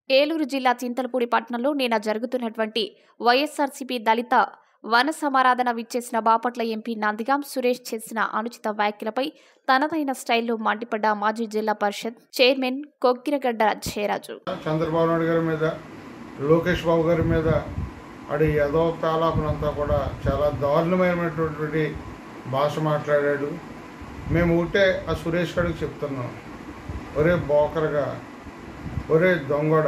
ఏలూరు జిల్లా చింతలపూడి పట్టణంలో నిన్న జరుగుతున్నటువంటి వైఎస్ఆర్సీపీ దళిత వన సమారాధన విచ్చేసిన బాపట్ల ఎంపీ నందిగాం సురేష్ చేసిన అనుచిత వ్యాఖ్యలపై తనదైన స్టైల్లో మండిపడ్డ మాజీ జిల్లా పరిషత్ చైర్మన్ కొక్కిరగడ్డ జయరాజు చంద్రబాబు నాయుడు గారి మీద లోకేష్ బాబు గారి మీద అడి యదో తాలాపనంతా కూడా చాలా దారుణమైనటువంటి భాష మాట్లాడాడు మేము ఉంటే ఆ సురేష్ గారికి చెప్తున్నాం ఒరే బోకరగా ఒరే దొంగడ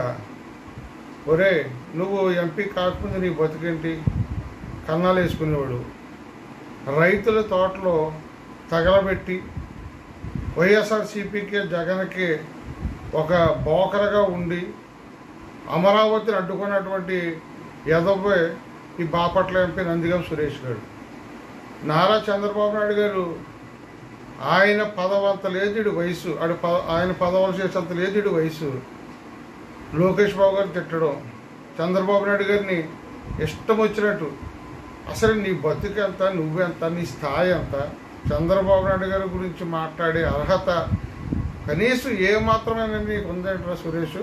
ఒరే నువ్వు ఎంపీ కాకముందు నీ బతికేంటి కన్నాలు వేసుకునేవాడు రైతుల తోటలో తగలబెట్టి వైఎస్ఆర్సీపీకి జగన్కి ఒక బోకరగా ఉండి అమరావతిని అడ్డుకున్నటువంటి యదవ్వే ఈ బాపట్ల ఎంపీ నందిగం సురేష్ గారు నారా చంద్రబాబు నాయుడు గారు ఆయన పదవంత లేదుడి వయసు ఆడు ప ఆయన పదవులు చేసేంత లేదుడి వయసు లోకేష్ బాబు గారు తిట్టడం చంద్రబాబు నాయుడు గారిని ఇష్టం వచ్చినట్టు అసలు నీ బతుకు ఎంత నువ్వెంత నీ స్థాయి ఎంత చంద్రబాబు నాయుడు గారి గురించి మాట్లాడే అర్హత కనీసం ఏ మాత్రమైనా నీకు ఉందంటారా సురేష్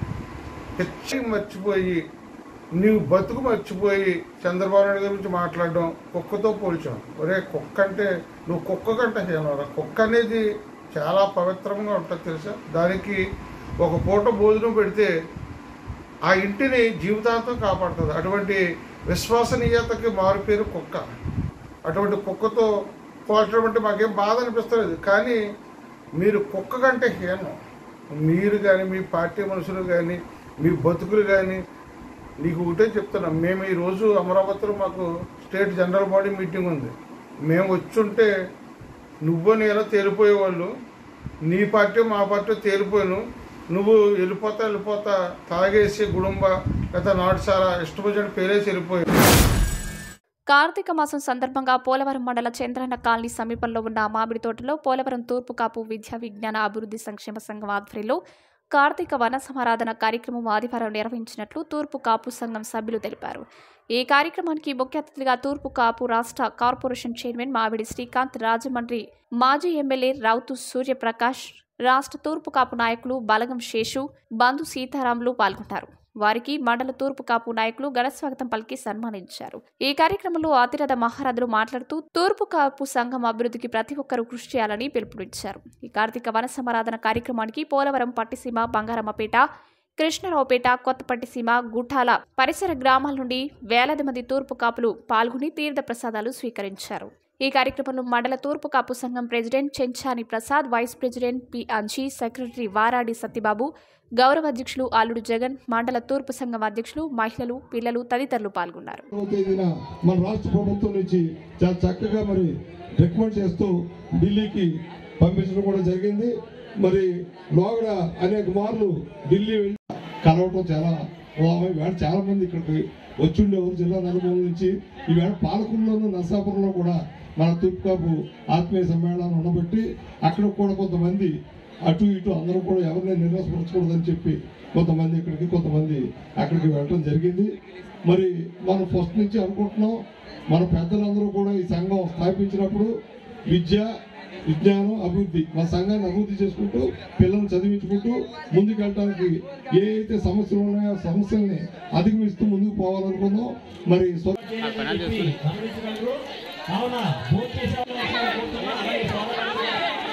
పిచ్చి మర్చిపోయి నీవు బతుకు మర్చిపోయి చంద్రబాబు నాయుడు గారి గురించి మాట్లాడడం కుక్కతో పోల్చాం ఒరే కుక్క అంటే నువ్వు కుక్క కంటే హీనరా కుక్క అనేది చాలా పవిత్రంగా ఉంటుంది తెలుసా దానికి ఒక పూట భోజనం పెడితే ఆ ఇంటిని జీవితాంతం కాపాడుతుంది అటువంటి విశ్వసనీయతకి మారుపేరు కుక్క అటువంటి కుక్కతో పోల్చడం అంటే మాకేం బాధ అనిపిస్తలేదు కానీ మీరు కుక్క కంటే హీనం మీరు కానీ మీ పార్టీ మనుషులు కానీ మీ బతుకులు కానీ నీకు ఒకటే చెప్తున్నాం మేము ఈరోజు అమరావతిలో మాకు స్టేట్ జనరల్ బాడీ మీటింగ్ ఉంది మేము వచ్చుంటే నువ్వు నేను తేలిపోయేవాళ్ళు నీ పార్టీ మా పార్టీ తేలిపోయాను నువ్వు వెళ్ళిపోతా వెళ్ళిపోతా తాగేసి గుడుంబ లేదా నాటుసారా ఇష్టం వచ్చినట్టు పేరేసి వెళ్ళిపోయావు కార్తీక మాసం సందర్భంగా పోలవరం మండల చంద్రన్న కాలనీ సమీపంలో ఉన్న మామిడి తోటలో పోలవరం తూర్పు కాపు విద్యా విజ్ఞాన అభివృద్ధి సంక్షేమ సంఘం ఆధ్వర్యంలో కార్తీక వన సమారాధన కార్యక్రమం ఆదివారం నిర్వహించినట్లు తూర్పు కాపు సంఘం సభ్యులు తెలిపారు ఈ కార్యక్రమానికి ముఖ్య అతిథిగా తూర్పు కాపు రాష్ట్ర కార్పొరేషన్ చైర్మన్ మావిడి శ్రీకాంత్ రాజమండ్రి మాజీ ఎమ్మెల్యే రౌతు సూర్యప్రకాష్ రాష్ట్ర తూర్పు కాపు నాయకులు బలగం శేషు బంధు సీతారాములు పాల్గొన్నారు వారికి మండల తూర్పు కాపు నాయకులు ఘనస్వాగతం పలికి సన్మానించారు ఈ కార్యక్రమంలో అతిరథ మహారథులు మాట్లాడుతూ తూర్పు కాపు సంఘం అభివృద్ధికి ప్రతి ఒక్కరూ కృషి చేయాలని పిలుపునిచ్చారు ఈ కార్తీక వన సమారాధన కార్యక్రమానికి పోలవరం పట్టిసీమ బంగారమ్మపేట కృష్ణరావుపేట కొత్తపట్టిసీమ గుఠాల పరిసర గ్రామాల నుండి వేలాది మంది తూర్పు కాపులు పాల్గొని తీర్థ ప్రసాదాలు స్వీకరించారు ఈ కార్యక్రమంలో మండల తూర్పు కాపు సంఘం president Chenchani Prasad vice president P Anji secretary Varadi Satyababu గౌరవ అధ్యక్షులు ఆలుడు జగన్ మండల తూర్పు సంఘం అధ్యక్షులు మహిళలు పిల్లలు తదితరులు పాల్గొన్నారు పదవ తేదీన మన రాష్ట్ర ప్రభుత్వం నుంచి చాలా చక్కగా మరి రికమెండ్ చేస్తూ ఢిల్లీకి పంపించడం కూడా జరిగింది మరి లోగడ అనేక మార్లు ఢిల్లీ వెళ్ళి కలవటం చాలా లాభం ఈవేళ చాలా మంది ఇక్కడికి వచ్చి ఉండేవారు జిల్లా నలుమూల నుంచి ఈవేళ పాలకుల్లోనూ నర్సాపురంలో కూడా మన తూర్పుకాపు ఆత్మీయ సమ్మేళనం ఉండబట్టి అక్కడ కూడా కొంతమంది అటు ఇటు అందరూ కూడా ఎవరిని నిరాశపరచకూడదని చెప్పి కొంతమంది ఇక్కడికి కొంతమంది అక్కడికి వెళ్ళడం జరిగింది మరి మనం ఫస్ట్ నుంచి అనుకుంటున్నాం మన పెద్దలందరూ కూడా ఈ సంఘం స్థాపించినప్పుడు విద్య విజ్ఞానం అభివృద్ధి మన సంఘాన్ని అభివృద్ధి చేసుకుంటూ పిల్లల్ని చదివించుకుంటూ ముందుకు వెళ్ళడానికి ఏ అయితే సమస్యలు ఉన్నాయో ఆ సమస్యల్ని అధిగమిస్తూ ముందుకు పోవాలనుకున్నాం మరి స్వ- అవునా భోజనం చేసే వాళ్ళు కూర్చున్నా, అలాగే స్వాగతం.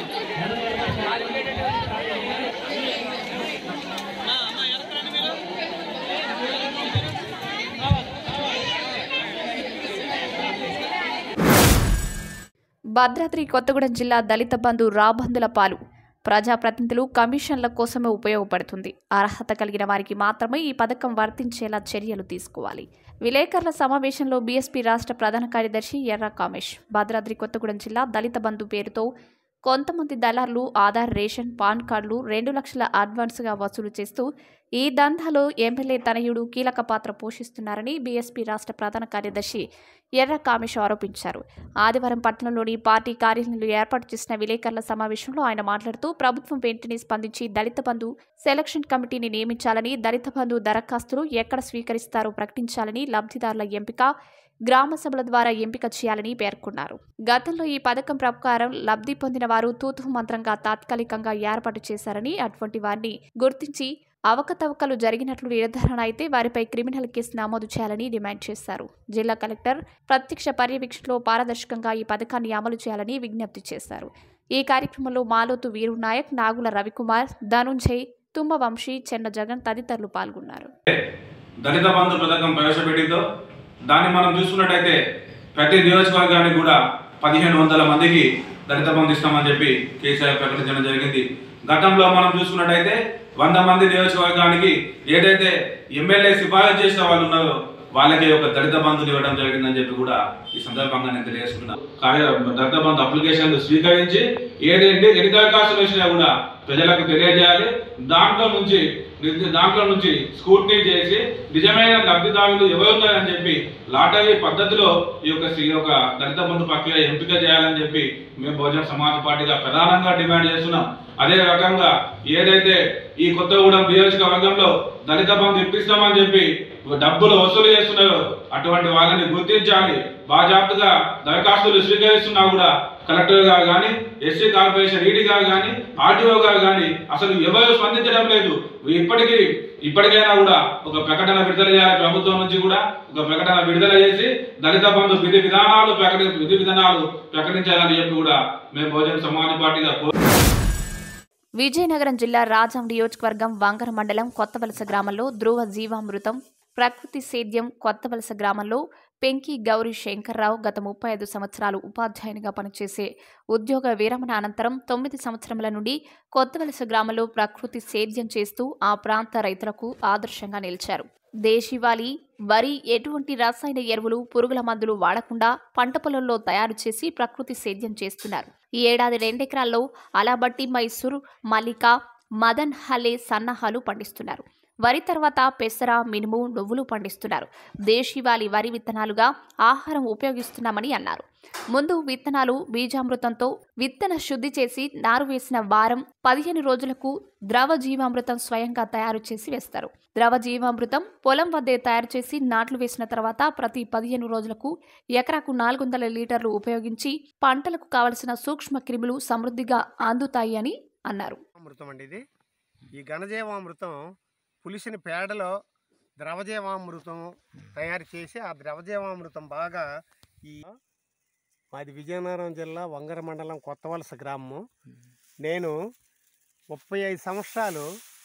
భద్రాద్రి కొత్తగూడెం జిల్లా దళిత బంధు రాబందుల పాలు ప్రజాప్రతినిధులు కమిషన్ల కోసమే ఉపయోగపడుతుంది అర్హత కలిగిన వారికి మాత్రమే ఈ పథకం వర్తించేలా చర్యలు తీసుకోవాలి విలేకరుల సమావేశంలో బీఎస్పీ రాష్ట్ర ప్రధాన కార్యదర్శి ఎర్ర కామేష్ భద్రాద్రి కొత్తగూడెం జిల్లా దళిత బంధు పేరుతో కొంతమంది దళారులు ఆధార్ రేషన్ పాన్ కార్డులు రెండు లక్షల అడ్వాన్స్గా వసూలు చేస్తూ ఈ దందాలో ఎమ్మెల్యే తనయుడు కీలక పాత్ర పోషిస్తున్నారని బీఎస్పీ రాష్ట్ర ప్రధాన కార్యదర్శి ఎర్ర కామేష్ ఆరోపించారు ఆదివారం పట్టణంలోని పార్టీ కార్యాలయంలో ఏర్పాటు చేసిన విలేకరుల సమావేశంలో ఆయన మాట్లాడుతూ ప్రభుత్వం వెంటనే స్పందించి దళిత బంధు సెలక్షన్ కమిటీని నియమించాలని దళిత బంధు దరఖాస్తులు ఎక్కడ స్వీకరిస్తారో ప్రకటించాలని లబ్ధిదారుల ఎంపిక గ్రామ సభల ద్వారా ఎంపిక చేయాలని పేర్కొన్నారు గతంలో ఈ పథకం ప్రకారం లబ్ధి పొందిన వారు తూతు మంత్రంగా తాత్కాలికంగా ఏర్పాటు చేశారని అటువంటి వారిని గుర్తించి అవకతవకలు జరిగినట్లు నిర్ధారణ అయితే వారిపై క్రిమినల్ కేసు నమోదు చేయాలని డిమాండ్ చేశారు జిల్లా కలెక్టర్ ప్రత్యక్ష పర్యవేక్షణలో పారదర్శకంగా ఈ పథకాన్ని అమలు చేయాలని విజ్ఞప్తి చేశారు ఈ కార్యక్రమంలో మాలోతు వీరు నాయక్ నాగుల రవికుమార్ ధనుంజయ్ తుమ్మవంశీ చెన్న జగన్ తదితరులు పాల్గొన్నారు దళిత బంధు పథకం ప్రవేశపెట్టిందో దాన్ని మనం చూసుకున్నట్టయితే ప్రతి నియోజకవర్గానికి కూడా పదిహేను వందల మందికి దళిత బంధు ఇస్తామని చెప్పి కేసీఆర్ ప్రకటించడం జరిగింది గతంలో మనం చూసుకున్నట్టయితే వంద మంది నియోజకవర్గానికి ఏదైతే ఎమ్మెల్యే సిఫారసు చేసిన వాళ్ళు ఉన్నారో వాళ్ళకి ఒక దళిత బంధుని ఇవ్వడం జరిగిందని చెప్పి కూడా ఈ సందర్భంగా నేను తెలియజేసుకున్నాను కార్య దళిత బంధు అప్లికేషన్లు స్వీకరించి ఏదేంటి ఎన్ని దరఖాస్తులు వచ్చినా కూడా ప్రజలకు తెలియజేయాలి దాంట్లో నుంచి నిర్ది- దాంట్లో నుంచి స్కూట్నీ చేసి నిజమైన లబ్ధిదారులు ఎవరున్నారని చెప్పి లాటరీ పద్ధతిలో ఈ యొక్క ఈ యొక్క దళిత బంధు ప్రక్రియ ఎంపిక చేయాలని చెప్పి మేము బహుజన సమాజ్ పార్టీగా ప్రధానంగా డిమాండ్ చేస్తున్నాం అదే రకంగా ఏదైతే ఈ కొత్తగూడెం నియోజకవర్గంలో దళిత బంధు ఇప్పిస్తామని చెప్పి డబ్బులు వసూలు చేస్తున్నారో అటువంటి వాళ్ళని గుర్తించాలి బాజాప్తుగా దరఖాస్తులు స్వీకరిస్తున్నా కూడా కలెక్టర్ గారు కానీ ఎస్సీ కార్పొరేషన్ ఈడీ గారు కానీ ఆర్టీఓ గారు కానీ అసలు ఎవరు స్పందించడం లేదు ఇప్పటికీ ఇప్పటికైనా కూడా ఒక ప్రకటన విడుదల చేయాలి ప్రభుత్వం నుంచి కూడా ఒక ప్రకటన విడుదల చేసి దళిత బంధు విధి విధానాలు ప్రకటి విధి విధానాలు ప్రకటించాలని చెప్పి కూడా మేము బహుజన సమాజ్ పార్టీగా కోరు విజయనగరం జిల్లా రాజాం నియోజకవర్గం వంగర మండలం కొత్తవలస గ్రామంలో ధ్రువ జీవామృతం ప్రకృతి సేద్యం కొత్తవలస గ్రామంలో పెంకి గౌరీ శంకర్రావు గత ముప్పై ఐదు సంవత్సరాలు ఉపాధ్యాయునిగా పనిచేసే ఉద్యోగ విరమణ అనంతరం తొమ్మిది సంవత్సరముల నుండి కొత్తవలస గ్రామంలో ప్రకృతి సేద్యం చేస్తూ ఆ ప్రాంత రైతులకు ఆదర్శంగా నిలిచారు దేశీవాలి వరి ఎటువంటి రసాయన ఎరువులు పురుగుల మందులు వాడకుండా పంట పొలంలో తయారు చేసి ప్రకృతి సేద్యం చేస్తున్నారు ఈ ఏడాది రెండెకరాల్లో అలాబట్టి మైసూర్ మల్లిక మదన్ హలే సన్నాహాలు పండిస్తున్నారు వరి తర్వాత పెసర మినుము నువ్వులు పండిస్తున్నారు దేశీవాలి వరి విత్తనాలుగా ఆహారం ఉపయోగిస్తున్నామని అన్నారు ముందు విత్తనాలు బీజామృతంతో విత్తన శుద్ధి చేసి నారు వేసిన వారం పదిహేను రోజులకు ద్రవ జీవామృతం స్వయంగా తయారు చేసి వేస్తారు ద్రవ జీవామృతం పొలం వద్దే తయారు చేసి నాట్లు వేసిన తర్వాత ప్రతి పదిహేను రోజులకు ఎకరాకు నాలుగు వందల లీటర్లు ఉపయోగించి పంటలకు కావలసిన సూక్ష్మ క్రిములు సమృద్ధిగా అందుతాయి అని అన్నారు అమృతం అండి ఇది ఈ ఘనజీవామృతం పులిసిన పేడలో ద్రవజీవామృతం తయారు చేసి ఆ ద్రవజీవామృతం బాగా ఈ మాది విజయనగరం జిల్లా వంగర మండలం కొత్తవలస గ్రామము నేను ముప్పై ఐదు సంవత్సరాలు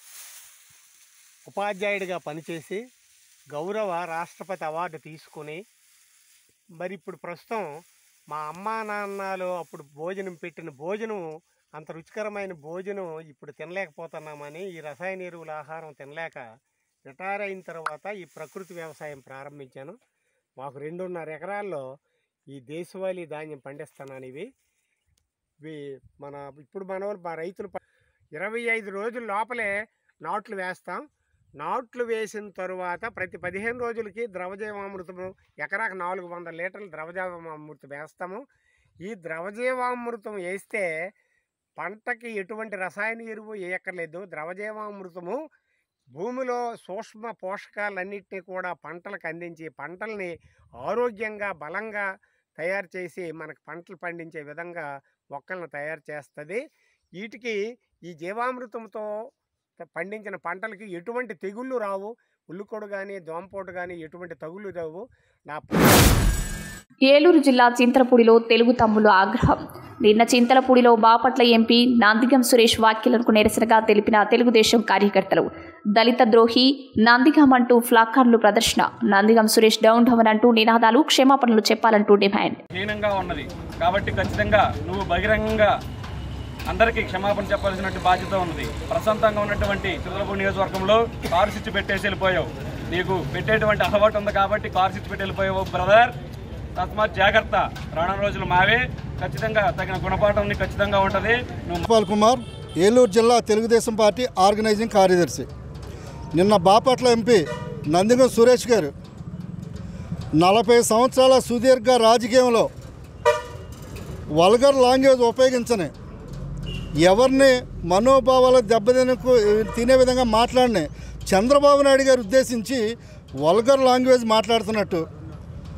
ఉపాధ్యాయుడిగా పనిచేసి గౌరవ రాష్ట్రపతి అవార్డు తీసుకుని మరి ఇప్పుడు ప్రస్తుతం మా అమ్మా నాన్నలు అప్పుడు భోజనం పెట్టిన భోజనం అంత రుచికరమైన భోజనం ఇప్పుడు తినలేకపోతున్నామని ఈ రసాయన ఎరువుల ఆహారం తినలేక రిటైర్ అయిన తర్వాత ఈ ప్రకృతి వ్యవసాయం ప్రారంభించాను మాకు రెండున్నర ఎకరాల్లో ఈ దేశవాళీ ధాన్యం పండిస్తున్నాను ఇవి ఇవి మన ఇప్పుడు మన వాళ్ళు మా రైతులు ప- ఇరవై ఐదు రోజుల లోపలే నాట్లు వేస్తాం నాట్లు వేసిన తరువాత ప్రతి పదిహేను రోజులకి ద్రవజీవామృతము ఎకరాకు నాలుగు వందల లీటర్లు ద్రవజీవామృతం వేస్తాము ఈ ద్రవజీవామృతం వేస్తే పంటకి ఎటువంటి రసాయన ఎరువు వేయక్కర్లేదు ద్రవజీవామృతము భూమిలో సూక్ష్మ పోషకాలన్నింటినీ కూడా పంటలకు అందించి పంటల్ని ఆరోగ్యంగా బలంగా తయారు చేసి మనకు పంటలు పండించే విధంగా మొక్కలను తయారు చేస్తుంది వీటికి ఈ జీవామృతంతో పండించిన పంటలకి ఎటువంటి తెగుళ్ళు రావు ఉల్లికొడు కానీ దోమపోటు కానీ ఎటువంటి తగులు రావు నా ఏలూరు జిల్లా చింతలపూడిలో తెలుగు తమ్ముల ఆగ్రహం నిన్న చింతలపూడిలో బాపట్ల ఎంపీ నందిగం సురేష్ వ్యాఖ్యలకు నిరసనగా తెలిపిన తెలుగుదేశం కార్యకర్తలు దళిత ద్రోహి నందిగం అంటూ ఫ్లాకార్డులు ప్రదర్శన నందిగం సురేష్ డౌన్ డౌన్ అంటూ నినాదాలు క్షమాపణలు చెప్పాలంటూ డిమాండ్ హీనంగా ఉన్నది కాబట్టి ఖచ్చితంగా నువ్వు బహిరంగంగా అందరికీ క్షమాపణ చెప్పాల్సినటువంటి బాధ్యత ఉన్నది ప్రశాంతంగా ఉన్నటువంటి చంద్రపూర్ నియోజకవర్గంలో కారు స్విచ్ పెట్టేసి వెళ్ళిపోయావు నీకు పెట్టేటువంటి అలవాటు ఉంది కాబట్టి కారు స్విచ్ పెట్టి వెళ్ళిపోయావు బ్రదర్ తస్మాత్ జాగ్రత్త రానున్న రోజులు మావే ఖచ్చితంగా తగిన గుణపాఠం నీకు ఖచ్చితంగా ఉంటుంది నువ్వు గోపాల్ కుమార్ ఏలూరు జిల్లా తెలుగుదేశం పార్టీ ఆర్గనైజింగ్ కార్యదర్శి నిన్న బాపట్ల ఎంపీ నందిగం సురేష్ గారు నలభై సంవత్సరాల సుదీర్ఘ రాజకీయంలో వల్గర్ లాంగ్వేజ్ ఉపయోగించని ఎవరిని మనోభావాలు దెబ్బతినకు తినే విధంగా మాట్లాడిన చంద్రబాబు నాయుడు గారు ఉద్దేశించి వల్గర్ లాంగ్వేజ్ మాట్లాడుతున్నట్టు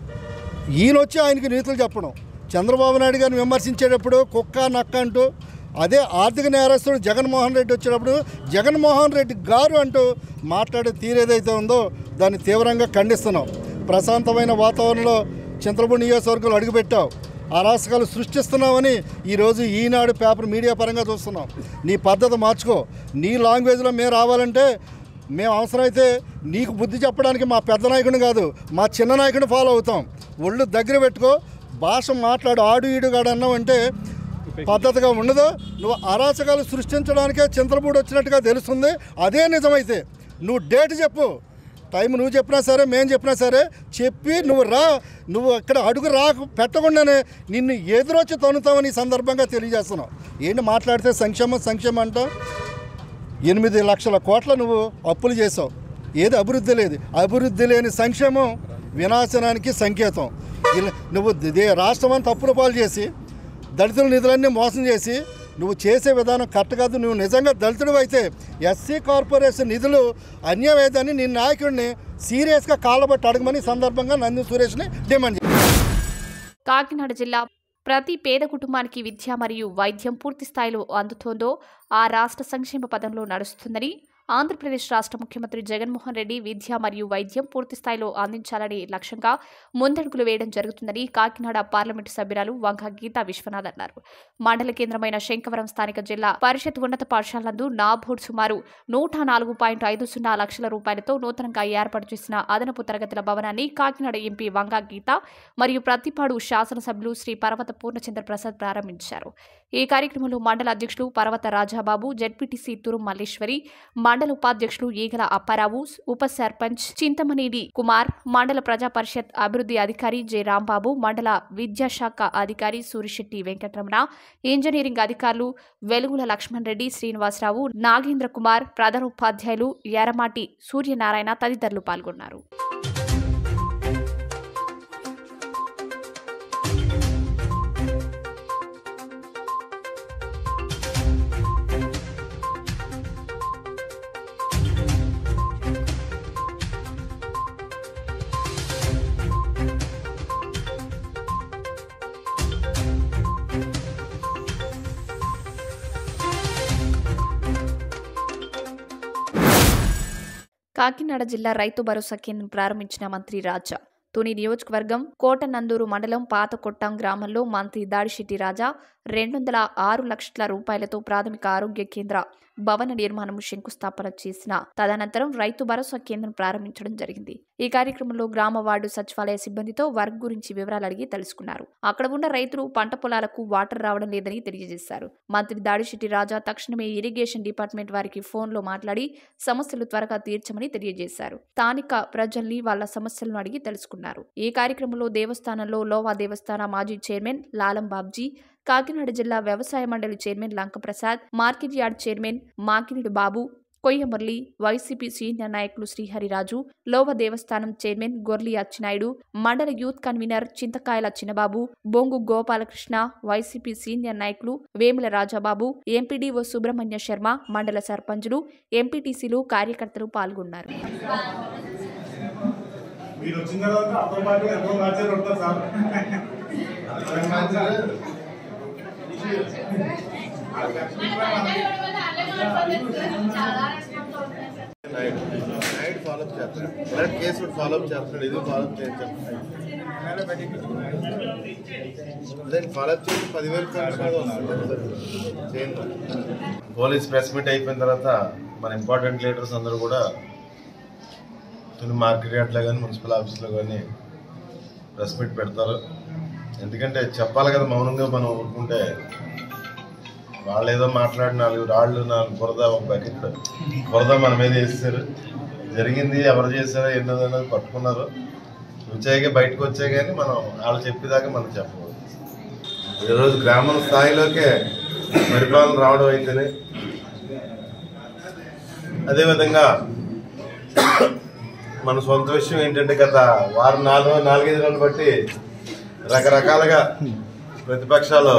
ఈయన వచ్చి ఆయనకి నీతులు చెప్పడం చంద్రబాబు నాయుడు గారిని విమర్శించేటప్పుడు కుక్క నక్క అంటూ అదే ఆర్థిక నేరస్తుడు జగన్మోహన్ రెడ్డి వచ్చినప్పుడు జగన్మోహన్ రెడ్డి గారు అంటూ మాట్లాడే తీరేదైతే ఉందో దాన్ని తీవ్రంగా ఖండిస్తున్నాం ప్రశాంతమైన వాతావరణంలో చింతలపూడి నియోజకవర్గంలో అడుగుపెట్టావు అరాచకాలు సృష్టిస్తున్నామని ఈరోజు ఈనాడు పేపర్ మీడియా పరంగా చూస్తున్నాం నీ పద్ధతి మార్చుకో నీ లాంగ్వేజ్లో మేము రావాలంటే మేము అవసరమైతే నీకు బుద్ధి చెప్పడానికి మా పెద్ద నాయకుడిని కాదు మా చిన్న నాయకుడిని ఫాలో అవుతాం ఒళ్ళు దగ్గర పెట్టుకో భాష మాట్లాడు ఆడు ఈడుగాడు అన్నావు అంటే పద్ధతిగా ఉండదు నువ్వు అరాచకాలు సృష్టించడానికే చింతలపూడి వచ్చినట్టుగా తెలుస్తుంది అదే నిజమైతే నువ్వు డేట్ చెప్పు టైం నువ్వు చెప్పినా సరే మేము చెప్పినా సరే చెప్పి నువ్వు రా నువ్వు ఇక్కడ అడుగు రా పెట్టకుండానే నిన్ను ఎదురొచ్చి తొనుతామని ఈ సందర్భంగా తెలియజేస్తున్నావు ఏంటి మాట్లాడితే సంక్షేమం సంక్షేమం అంటావు ఎనిమిది లక్షల కోట్ల నువ్వు అప్పులు చేసావు ఏది అభివృద్ధి లేదు అభివృద్ధి లేని సంక్షేమం వినాశనానికి సంకేతం ఇలా నువ్వు దే రాష్ట్రం అంతా అప్పుల పాలు చేసి దళితుల నిధులన్నీ మోసం చేసి నువ్వు చేసే విధానం కరెక్ట్ కాదు నువ్వు నిజంగా దళితుడు అయితే ఎస్సీ కార్పొరేషన్ నిధులు అన్యవేదాన్ని నీ నాయకుడిని సీరియస్గా కాళ్ళబట్టి అడగమని ఈ సందర్భంగా నంది సురేష్ని డిమాండ్ చేశాను కాకినాడ జిల్లా ప్రతి పేద కుటుంబానికి విద్య మరియు వైద్యం పూర్తి స్థాయిలో అందుతోందో ఆ రాష్ట్ర సంక్షేమ పదంలో నడుస్తుందని ఆంధ్రప్రదేశ్ రాష్ట్ర ముఖ్యమంత్రి జగన్మోహన్ రెడ్డి విద్య మరియు వైద్యం పూర్తి స్థాయిలో అందించాలని లక్ష్యంగా ముందడుగులు వేయడం జరుగుతుందని కాకినాడ పార్లమెంటు సభ్యురాలు వంక గీతా విశ్వనాథ్ అన్నారు మండల కేంద్రమైన శంకవరం స్థానిక జిల్లా పరిషత్ ఉన్నత పాఠశాల నందు నాబోర్డ్ సుమారు నూట నాలుగు పాయింట్ ఐదు సున్నా లక్షల రూపాయలతో నూతనంగా ఏర్పాటు చేసిన అదనపు తరగతుల భవనాన్ని కాకినాడ ఎంపీ వంగా గీత మరియు ప్రతిపాడు శాసనసభ్యులు శ్రీ పర్వత పూర్ణచంద్ర ప్రసాద్ ప్రారంభించారు ఈ కార్యక్రమంలో మండల అధ్యక్షులు పర్వత రాజాబాబు జెడ్పీటీసీ తురు మల్లేశ్వరి మండల ఉపాధ్యక్షులు ఈగల అప్పారావు ఉప సర్పంచ్ చింతమనేని కుమార్ మండల ప్రజా పరిషత్ అభివృద్ధి అధికారి జె రాంబాబు మండల విద్యాశాఖ అధికారి సూరిశెట్టి వెంకటరమణ ఇంజనీరింగ్ అధికారులు వెలుగుల లక్ష్మణ్ రెడ్డి శ్రీనివాసరావు నాగేంద్ర కుమార్ ప్రధాన ఉపాధ్యాయులు ఎరమాటి సూర్యనారాయణ తదితరులు పాల్గొన్నారు కాకినాడ జిల్లా రైతు భరోసా కేంద్రం ప్రారంభించిన మంత్రి రాజా తుని నియోజకవర్గం కోటనందూరు మండలం పాతకొట్టం గ్రామంలో మంత్రి దాడిశెట్టి రాజా రెండు వందల ఆరు లక్షల రూపాయలతో ప్రాథమిక ఆరోగ్య కేంద్ర భవన నిర్మాణం శంకుస్థాపన చేసిన తదనంతరం రైతు భరోసా కేంద్రం ప్రారంభించడం జరిగింది ఈ కార్యక్రమంలో గ్రామ వార్డు సచివాలయ సిబ్బందితో వర్క్ గురించి వివరాలు అడిగి తెలుసుకున్నారు అక్కడ ఉన్న రైతులు పంట పొలాలకు వాటర్ రావడం లేదని తెలియజేశారు మంత్రి దాడిశెట్టి రాజా తక్షణమే ఇరిగేషన్ డిపార్ట్మెంట్ వారికి ఫోన్లో మాట్లాడి సమస్యలు త్వరగా తీర్చమని తెలియజేశారు స్థానిక ప్రజల్ని వాళ్ళ సమస్యలను అడిగి తెలుసుకున్నారు ఈ కార్యక్రమంలో దేవస్థానంలో లోవా దేవస్థాన మాజీ చైర్మన్ లాలం బాబ్జీ కాకినాడ జిల్లా వ్యవసాయ మండలి chairman Lankaprasad market yard chairman Makinidu Babu Koyya Murali YCP senior నాయకులు శ్రీహరిరాజు లోవ దేవస్థానం చైర్మన్ గొర్లి అచ్చినాయుడు మండల యూత్ కన్వీనర్ చింతకాయల చిన్నబాబు బొంగు గోపాలకృష్ణ వైసీపీ సీనియర్ నాయకులు వేముల రాజాబాబు ఎంపీడీఓ సుబ్రహ్మణ్య శర్మ మండల సర్పంచులు ఎంపీటీసీలు కార్యకర్తలు పాల్గొన్నారు మీరు వచ్చిన తర్వాత అర్థం పాటు ఎంతో మార్చారు ఉంటారు sir night night follow up చేస్తాడు బ్లడ్ కేసు కూడా ఫాలో అప్ చేస్తున్నాడు ఇది ఫాలో అప్ చేస్తాడు దాన్ని ఫాలో అప్ చేసి పదివేలు చేయండి పోలీస్ ప్రెస్ మీట్ అయిపోయిన తర్వాత మన ఇంపార్టెంట్ లీడర్స్ అందరూ కూడా తుని మార్కెట్ యార్డ్లో కానీ మున్సిపల్ ఆఫీస్లో కానీ ప్రెస్ మీట్ పెడతారు ఎందుకంటే చెప్పాలి కదా మౌనంగా మనం ఊరుకుంటే వాళ్ళు ఏదో మాట్లాడి నాలుగు రాళ్ళు నాలుగు బురద ఒక బకెట్ బురద మన మీద వేస్తారు జరిగింది ఎవరు చేశారో ఎన్నదో అనేది పట్టుకున్నారు వచ్చాక బయటకు వచ్చాయి కానీ మనం వాళ్ళు చెప్పేదాకా మనం చెప్పకూడదు ఈరోజు గ్రామం స్థాయిలోకే పరిపాలన రావడం అయితేనే అదేవిధంగా మన సొంత విషయం ఏంటంటే గత వారం నాలుగు నాలుగైదు రోజులు బట్టి రకరకాలుగా ప్రతిపక్షాలు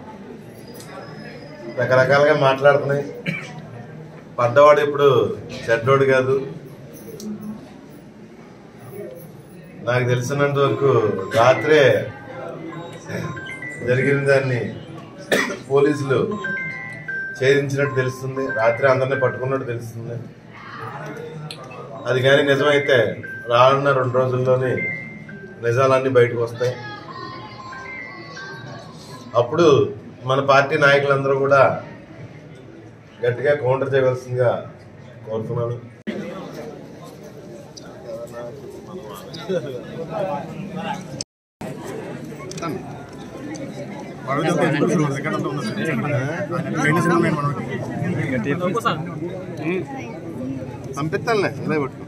రకరకాలుగా మాట్లాడుతున్నాయి పడ్డవాడు ఇప్పుడు చెడ్డోడు కాదు నాకు తెలిసినంత వరకు రాత్రే జరిగిన దాన్ని పోలీసులు ఛేదించినట్టు తెలుస్తుంది రాత్రి అందరినీ పట్టుకున్నట్టు తెలుస్తుంది అది కానీ నిజమైతే రానున్న రెండు రోజుల్లోనే నిజాలన్నీ బయటకు వస్తాయి అప్పుడు మన పార్టీ నాయకులందరూ కూడా గట్టిగా కౌంటర్ చేయవలసిందిగా కోరుతున్నాను పంపిస్తానులే ఇలా పట్టుకో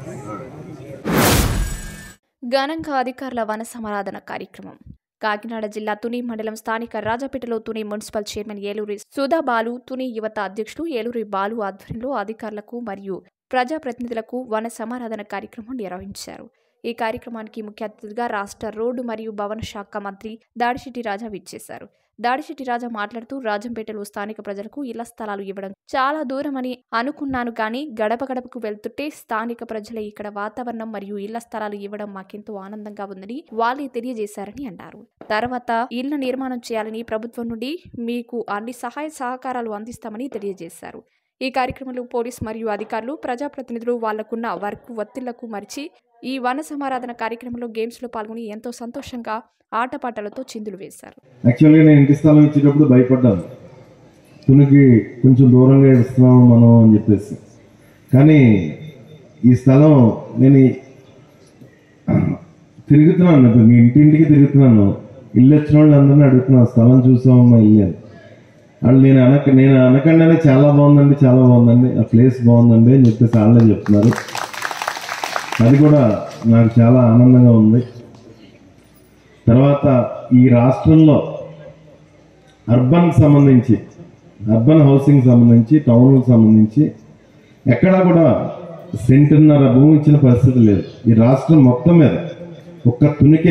ఘనంగా అధికారుల వన సమారాధన కార్యక్రమం కాకినాడ జిల్లా తుని మండలం స్థానిక రాజపేటలో తుని మున్సిపల్ చైర్మన్ ఏలూరి సుధా బాలు తుని యువత అధ్యక్షుడు ఏలూరి బాలు ఆధ్వర్యంలో అధికారులకు మరియు ప్రజాప్రతినిధులకు వన సమారాధన కార్యక్రమం నిర్వహించారు ఈ కార్యక్రమానికి ముఖ్య అతిథిగా రాష్ట్ర రోడ్డు మరియు భవన శాఖ మంత్రి దాడిశెట్టి రాజా విచ్చేశారు దాడిశెట్టి రాజా మాట్లాడుతూ రాజంపేటలో స్థానిక ప్రజలకు ఇళ్ల స్థలాలు ఇవ్వడం చాలా దూరమని అనుకున్నాను కానీ గడప గడపకు వెళ్తుంటే స్థానిక ప్రజలే ఇక్కడ వాతావరణం మరియు ఇళ్ల స్థలాలు ఇవ్వడం మాకెంతో ఆనందంగా ఉందని వాళ్ళే తెలియజేశారని అన్నారు తర్వాత ఇళ్ల నిర్మాణం చేయాలని ప్రభుత్వం నుండి మీకు అన్ని సహాయ సహకారాలు అందిస్తామని తెలియజేశారు ఈ కార్యక్రమంలో పోలీస్ మరియు అధికారులు ప్రజాప్రతినిధులు వాళ్లకున్న వర్క్ ఒత్తిళ్లకు మరిచి ఈ వన సమారాధన కార్యక్రమంలో గేమ్స్లో పాల్గొని ఎంతో సంతోషంగా ఆటపాటలతో చిందులు వేశారు యాక్చువల్గా నేను ఇంటి స్థలం ఇచ్చేటప్పుడు భయపడ్డాను తునికి కొంచెం దూరంగా ఇస్తున్నాము మనం అని చెప్పేసి కానీ ఈ స్థలం నేను ఈ- తిరుగుతున్నాను ఇప్పుడు మీ ఇంటింటికి తిరుగుతున్నాను ఇల్లు వచ్చిన వాళ్ళు అందరినీ అడుగుతున్నాను స్థలం చూసామమ్మా ఇల్లు అని వాళ్ళు నేను అనక నేను అనకుండానే చాలా బాగుందండి చాలా బాగుందండి ఆ ప్లేస్ బాగుందండి అని చెప్పేసి వాళ్ళే చెప్తున్నారు అది కూడా నాకు చాలా ఆనందంగా ఉంది తర్వాత ఈ రాష్ట్రంలో అర్బన్ సంబంధించి అర్బన్ హౌసింగ్ సంబంధించి టౌన్లకు సంబంధించి ఎక్కడా కూడా సెంటున్నర భూమి ఇచ్చిన పరిస్థితి లేదు ఈ రాష్ట్రం మొత్తం మీద ఒక్క తునికే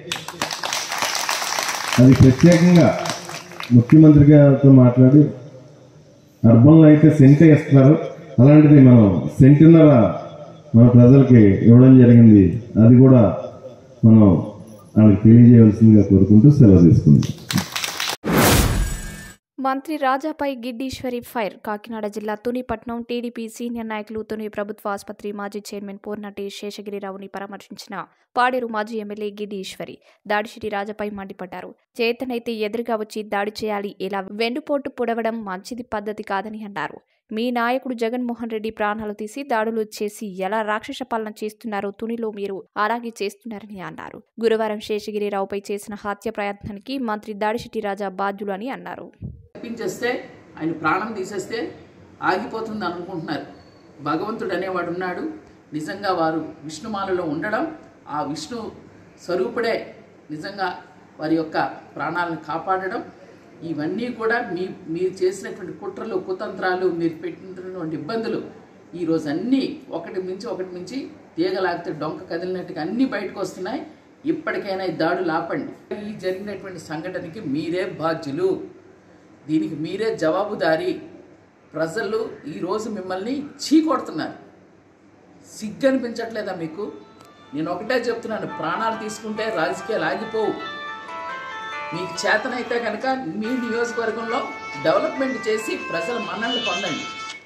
అది ప్రత్యేకంగా ముఖ్యమంత్రి గారితో మాట్లాడి అర్బన్లో అయితే సెంటే ఇస్తున్నారు అలాంటిది మనం సెంటున్నర మన ప్రజలకి ఇవ్వడం జరిగింది అది కూడా మనం వాళ్ళకి తెలియజేయవలసిందిగా కోరుకుంటూ సెలవు తీసుకుందాం మంత్రి రాజాపై గిడ్డీశ్వరి ఫైర్ కాకినాడ జిల్లా తునిపట్నం టీడీపీ సీనియర్ నాయకులు తుని ప్రభుత్వ ఆసుపత్రి మాజీ చైర్మన్ పూర్ణటి శేషగిరిరావుని పరామర్శించిన పాడేరు మాజీ ఎమ్మెల్యే గిడ్డి ఈశ్వరి దాడిశెట్టి రాజాపై మండిపడ్డారు చేతనైతే ఎదురుగా వచ్చి దాడి చేయాలి ఇలా వెన్నుపోటు పొడవడం మంచిది పద్ధతి కాదని అన్నారు మీ నాయకుడు జగన్మోహన్ రెడ్డి ప్రాణాలు తీసి దాడులు చేసి ఎలా రాక్షస పాలన చేస్తున్నారో తునిలో మీరు అలాగే చేస్తున్నారని అన్నారు గురువారం శేషగిరిరావుపై చేసిన హత్య ప్రయత్నానికి మంత్రి దాడిశెట్టి రాజా బాధ్యులు అని అన్నారు తప్పించేస్తే ఆయన ప్రాణం తీసేస్తే ఆగిపోతుంది అనుకుంటున్నారు భగవంతుడు అనేవాడు ఉన్నాడు నిజంగా వారు విష్ణుమాలలో ఉండడం ఆ విష్ణు స్వరూపుడే నిజంగా వారి యొక్క ప్రాణాలను కాపాడడం ఇవన్నీ కూడా మీ మీరు చేసినటువంటి కుట్రలు కుతంత్రాలు మీరు పెట్టినటువంటి ఇబ్బందులు ఈరోజు అన్నీ ఒకటి మించి ఒకటి మించి తీగలాగితే డొంక కదిలినట్టుగా అన్నీ బయటకు వస్తున్నాయి ఇప్పటికైనా ఈ దాడులు ఆపండి ఈ జరిగినటువంటి సంఘటనకి మీరే బాధ్యులు దీనికి మీరే జవాబుదారీ ప్రజలు ఈరోజు మిమ్మల్ని చీకొడుతున్నారు సిగ్గు అనిపించట్లేదా మీకు నేను ఒకటే చెప్తున్నాను ప్రాణాలు తీసుకుంటే రాజకీయాలు ఆగిపోవు మీకు చేతనైతే కనుక మీ నియోజకవర్గంలో డెవలప్మెంట్ చేసి ప్రజల మన్ననలు పొందండి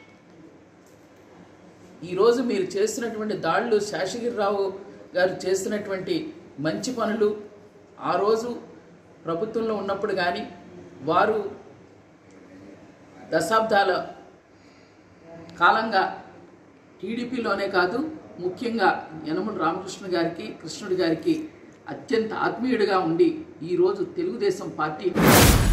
ఈరోజు మీరు చేస్తున్నటువంటి దాడులు శేషగిరిరావు గారు చేస్తున్నటువంటి మంచి పనులు ఆ రోజు ప్రభుత్వంలో ఉన్నప్పుడు కానీ వారు దశాబ్దాల కాలంగా టీడీపీలోనే కాదు ముఖ్యంగా యనమల రామకృష్ణ గారికి కృష్ణుడి గారికి అత్యంత ఆత్మీయుడిగా ఉండి ఈరోజు తెలుగుదేశం పార్టీ